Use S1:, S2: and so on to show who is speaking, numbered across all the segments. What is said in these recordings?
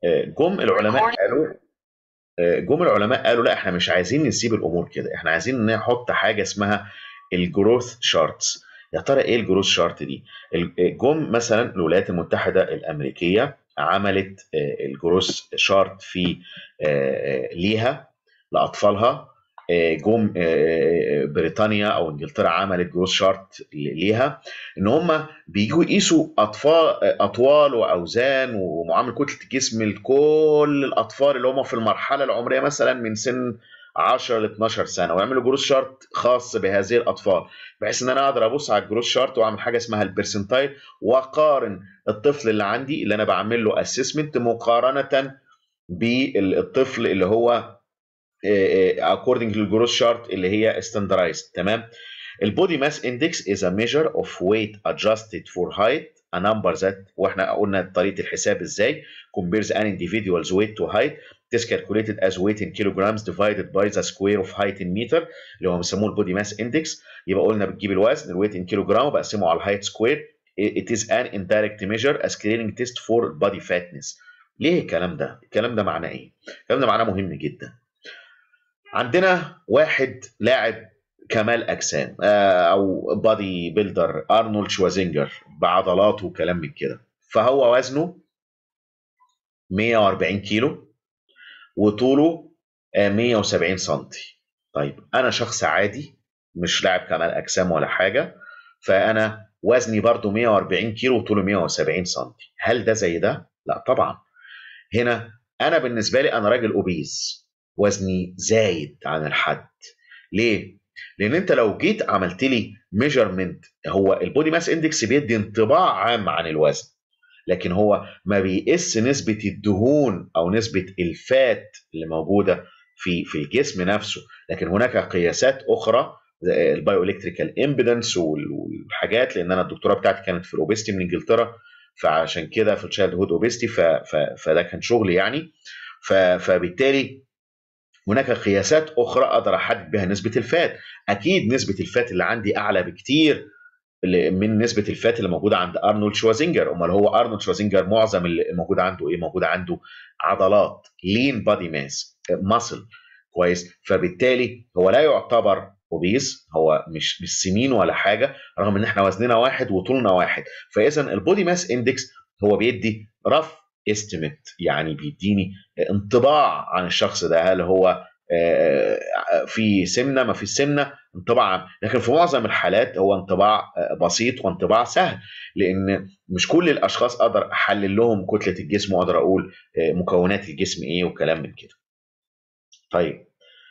S1: جم العلماء قالوا جم العلماء قالوا لا احنا مش عايزين نسيب الامور كده احنا عايزين نحط حاجه اسمها الجروث شارتس يا ترى ايه الجروث شارت دي جم مثلا الولايات المتحده الامريكيه عملت الجروث شارت في ليها لاطفالها جم بريطانيا او انجلترا عملت جروث شارت ليها ان هم بيجوا يقيسوا اطفال اطوال واوزان ومعامل كتله الجسم لكل الاطفال اللي هم في المرحله العمريه مثلا من سن 10 ل 12 سنه ويعملوا جروث شارت خاص بهذه الاطفال بحيث ان انا اقدر ابص على الجروث شارت واعمل حاجه اسمها البرسنتايل واقارن الطفل اللي عندي اللي انا بعمل له اسسمنت مقارنه بالطفل اللي هو according للجروث شارت اللي هي standardized تمام البودي ماس اندكس is a measure of weight adjusted for height a number that واحنا قلنا طريقه الحساب ازاي compares an individual's weight to height it is calculated as weight in kilograms divided by the square of height in meter اللي هو بيسموه البودي ماس اندكس يبقى قلنا بتجيب الوزن الويت ان كيلوجرام وبقسمه على الهايت سكوير it is an indirect measure as clearing test for body fatness ليه الكلام ده؟ الكلام ده معناه ايه؟ الكلام ده معناه مهم جدا عندنا واحد لاعب كمال اجسام او بادي بيلدر ارنولد شوازينجر بعضلاته وكلام من كده فهو وزنه 140 كيلو وطوله 170 سم طيب انا شخص عادي مش لاعب كمال اجسام ولا حاجه فانا وزني برضو 140 كيلو وطوله 170 سم هل ده زي ده لا طبعا هنا انا بالنسبه لي انا راجل اوبيز وزني زايد عن الحد ليه لان انت لو جيت عملت لي ميجرمنت هو البودي ماس اندكس بيدي انطباع عام عن الوزن لكن هو ما بيقيس نسبه الدهون او نسبه الفات اللي موجوده في في الجسم نفسه لكن هناك قياسات اخرى البايو الكتريكال امبيدنس والحاجات لان انا الدكتوراه بتاعتي كانت في الاوبستي من انجلترا فعشان كده في التشايلد هود اوبستي فده كان شغلي يعني فبالتالي هناك قياسات اخرى اقدر احدد بها نسبه الفات اكيد نسبه الفات اللي عندي اعلى بكتير من نسبه الفات اللي موجوده عند ارنولد شوازينجر امال هو ارنولد شوازينجر معظم اللي موجود عنده ايه موجود عنده عضلات لين بادي ماس ماسل كويس فبالتالي هو لا يعتبر اوبيز هو مش مش سمين ولا حاجه رغم ان احنا وزننا واحد وطولنا واحد فاذا البودي ماس اندكس هو بيدي رف استيميت يعني بيديني انطباع عن الشخص ده هل هو في سمنه ما في سمنه انطباع لكن في معظم الحالات هو انطباع بسيط وانطباع سهل لان مش كل الاشخاص اقدر احلل لهم كتله الجسم واقدر اقول مكونات الجسم ايه وكلام من كده. طيب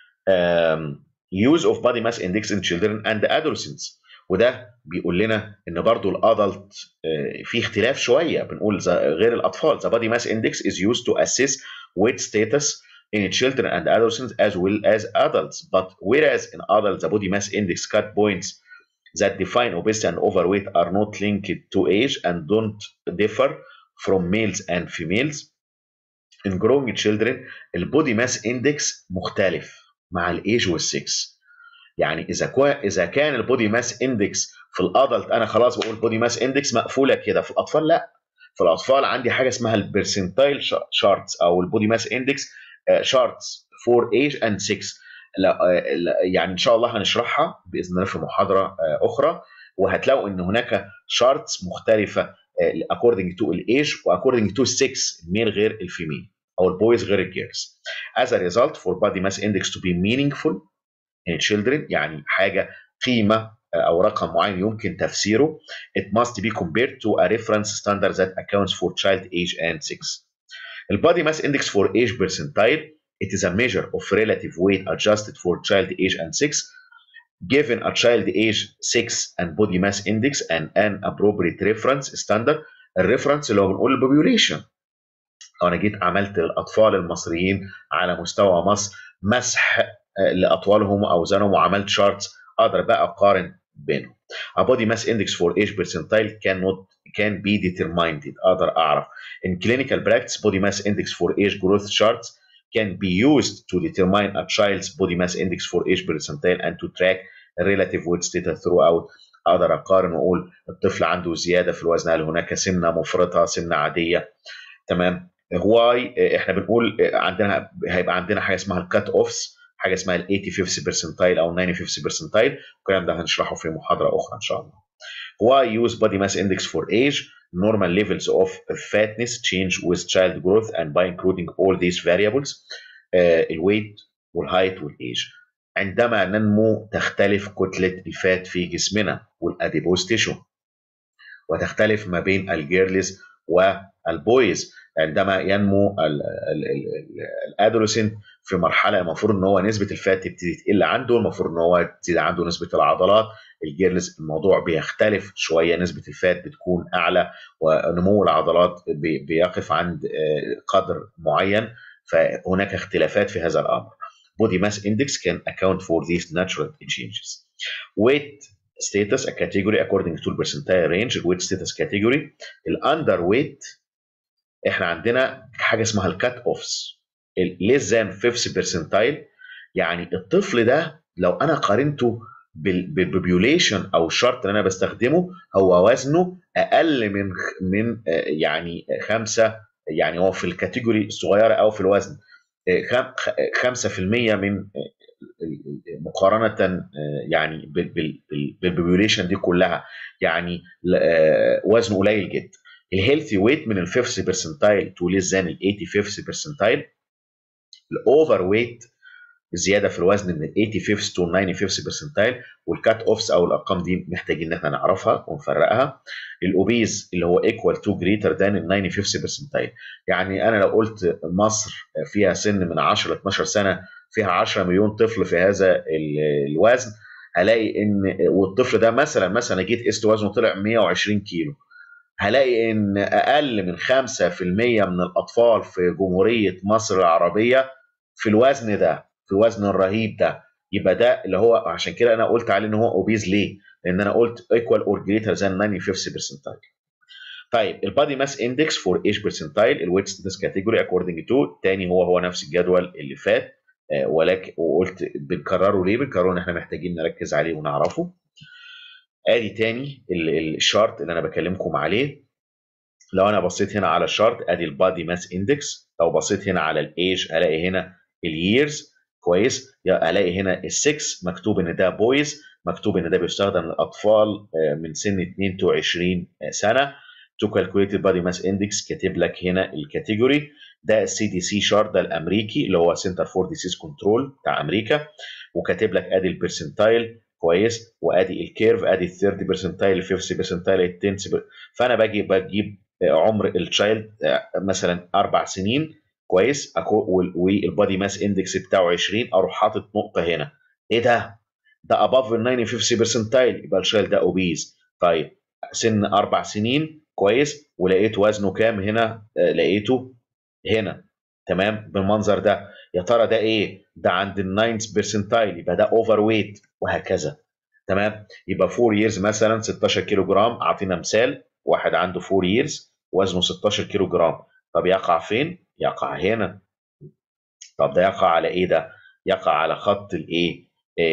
S1: use of body mass index in children and adolescents وده بيقول لنا ان برضو الادلت في اختلاف شويه بنقول غير الاطفال the body mass index is used to assess weight status in children and adolescents as well as adults but whereas in adults the body mass index cut points that define obesity and overweight are not linked to age and don't differ from males and females in growing children البودي ماس اندكس مختلف مع الايج والسكس يعني اذا كو... اذا كان البودي ماس اندكس في الادلت انا خلاص بقول بودي ماس اندكس مقفوله كده في الاطفال لا في الاطفال عندي حاجه اسمها البرسنتايل شارتس او البودي ماس اندكس شارتس فور ايج اند 6 لا يعني ان شاء الله هنشرحها باذن الله في محاضره اخرى وهتلاقوا ان هناك شارتس مختلفه according to الايج واكوردنج تو 6 الميل غير الفيميل او البويز غير الجيرلز as a result for body mass index to be meaningful in children يعني حاجه قيمه او رقم معين يمكن تفسيره it must be compared to a reference standard that accounts for child age and sex. The body mass index for age percentile it is a measure of relative weight adjusted for child age and sex given a child age 6 and body mass index and an appropriate reference standard الريفرنس اللي هو بنقول البوبيوليشن لو انا جيت عملت الاطفال المصريين على مستوى مصر مسح لاطوالهم واوزانهم وعملت شارتس اقدر بقى اقارن بينهم. A body mass index for age percentile cannot can be determined اقدر اعرف. In clinical practice body mass index for age growth charts can be used to determine a child's body mass index for age percentile and to track relative weight status throughout اقدر اقارن واقول الطفل عنده زياده في الوزن هل هناك سمنه مفرطه سمنه عاديه تمام واي احنا بنقول عندنا هيبقى عندنا حاجه اسمها الكات اوفس حاجه اسمها ال 85 برسنتايل او 95 برسنتايل الكلام ده هنشرحه في محاضره اخرى ان شاء الله. Why use body mass index for age? Normal levels of fatness change with child growth and by including all these variables uh, الويت والهايت والايج. عندما ننمو تختلف كتلة الفات في جسمنا والاديبوز تيشو وتختلف ما بين الجيرلز والبويز عندما ينمو الادوليسنت في مرحله المفروض ان هو نسبه الفات تبتدي تقل عنده المفروض ان هو تبتدي عنده نسبه العضلات الجيرلز الموضوع بيختلف شويه نسبه الفات بتكون اعلى ونمو العضلات بيقف عند قدر معين فهناك اختلافات في هذا الامر body mass index can account for these natural changes weight status a category according to percentile range weight status category الاندر weight احنا عندنا حاجه اسمها الكات اوفس less than 50 percentile يعني الطفل ده لو انا قارنته بالبوبيوليشن او الشرط اللي انا بستخدمه هو وزنه اقل من من يعني خمسه يعني هو في الكاتيجوري الصغيره او في الوزن 5% من مقارنه يعني بالبوبيوليشن دي كلها يعني وزنه قليل جدا الهيلثي ويت من ال 50 برسنتايل تو ليس ذان ال 85 برسنتايل الاوفر ويت زياده في الوزن من ال 85 تو 95 برسنتايل والكات اوفس او الارقام دي محتاجين ان احنا نعرفها ونفرقها الاوبيز اللي هو ايكوال تو جريتر ذان ال 95 برسنتايل يعني انا لو قلت مصر فيها سن من 10 ل 12 سنه فيها 10 مليون طفل في هذا الوزن هلاقي ان والطفل ده مثلا مثلا جيت قست وزنه طلع 120 كيلو هلاقي ان اقل من 5% من الاطفال في جمهوريه مصر العربيه في الوزن ده في الوزن الرهيب ده يبقى ده اللي هو عشان كده انا قلت عليه ان هو اوبيز ليه؟ لان انا قلت ايكوال اور جريتر ذان 95 برسنتايل. طيب البادي ماس اندكس فور ايج برسنتايل الويت ستاتس كاتيجوري اكوردنج تو تاني هو هو نفس الجدول اللي فات آه ولكن وقلت بنكرره ليه؟ بنكرره ان احنا محتاجين نركز عليه ونعرفه. ادي تاني الشارت اللي انا بكلمكم عليه لو انا بصيت هنا على الشارت ادي البادي ماس اندكس لو بصيت هنا على الايج الاقي هنا الييرز كويس الاقي هنا ال6 مكتوب ان ده بويز مكتوب ان ده بيستخدم للاطفال من سن 22 سنه تو كالكوليت البادي ماس اندكس كاتب لك هنا الكاتيجوري ده السي دي سي شارت ده الامريكي اللي هو سنتر فور ديسيز كنترول بتاع امريكا وكاتب لك ادي البرسنتايل كويس وادي الكيرف ادي ال 30 برسنتايل ال 50 برسنتايل ال 10 فانا باجي بجيب عمر التشايلد مثلا اربع سنين كويس والبادي ماس اندكس بتاعه 20 اروح حاطط نقطه هنا ايه ده؟ ده اباف ال 95 برسنتايل يبقى الشايلد ده اوبيز طيب سن اربع سنين كويس ولقيت وزنه كام هنا آه لقيته هنا تمام بالمنظر ده يا ترى ده ايه؟ ده عند ال 9 برسنتايل يبقى ده اوفر ويت وهكذا تمام يبقى 4 ييرز مثلا 16 كيلو جرام اعطينا مثال واحد عنده 4 ييرز وزنه 16 كيلو جرام طب يقع فين؟ يقع هنا طب ده يقع على ايه ده؟ يقع على خط الايه؟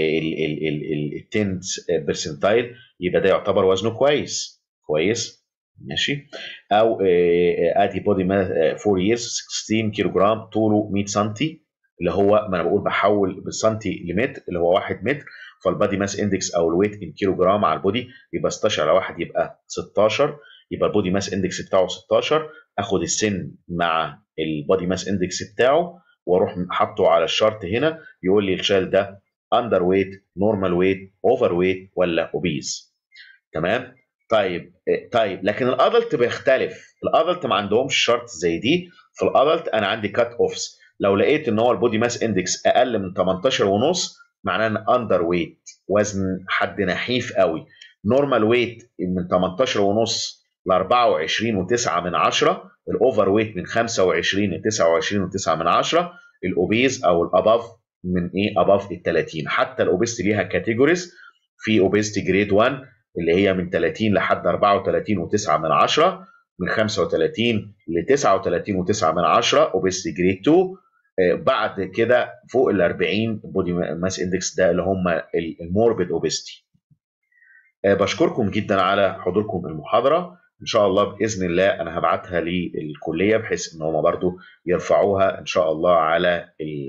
S1: ال 10 برسنتايل يبقى ده يعتبر وزنه كويس كويس ماشي او ادي بودي 4 ييرز 16 كيلو جرام طوله 100 سم اللي هو ما انا بقول بحول بالسنتي لمتر اللي هو 1 متر فالبادي ماس اندكس او الويت ان كيلو جرام على البودي يبقى 16 على 1 يبقى 16 يبقى البودي ماس اندكس بتاعه 16 اخد السن مع البودي ماس اندكس بتاعه واروح حاطه على الشارت هنا يقول لي الشال ده اندر ويت نورمال ويت اوفر ويت ولا اوبيز تمام طيب طيب لكن الادلت بيختلف الادلت ما عندهمش شرط زي دي في الادلت انا عندي كات اوفس لو لقيت ان هو البودي ماس اندكس اقل من 18 ونص معناه ان اندر ويت وزن حد نحيف قوي نورمال ويت من 18 ونص ل 24 و9 من 10 الاوفر ويت من 25 ل 29 و9 من 10 الاوبيز او الاباف من ايه اباف ال 30 حتى الاوبيستي ليها كاتيجوريز في اوبيستي جريد 1 اللي هي من 30 لحد 34 و9 من 10 من 35 ل 39 و9 من 10 اوبيستي جريد 2 بعد كده فوق ال 40 بودي ماس اندكس ده اللي هم الموربيد اوبيستي بشكركم جدا على حضوركم المحاضره ان شاء الله باذن الله انا هبعتها للكليه بحيث ان هم برضو يرفعوها ان شاء الله على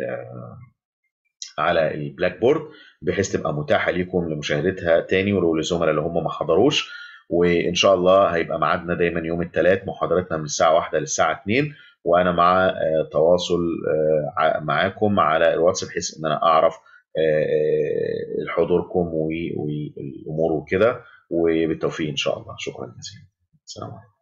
S1: على البلاك بورد بحيث تبقى متاحه ليكم لمشاهدتها تاني وللزملاء اللي هم ما حضروش وان شاء الله هيبقى ميعادنا دايما يوم الثلاث محاضرتنا من الساعه 1 للساعه 2 وانا مع تواصل معاكم على الواتس بحيث ان انا اعرف حضوركم والامور وكده وبالتوفيق ان شاء الله شكرا جزيلا السلام عليكم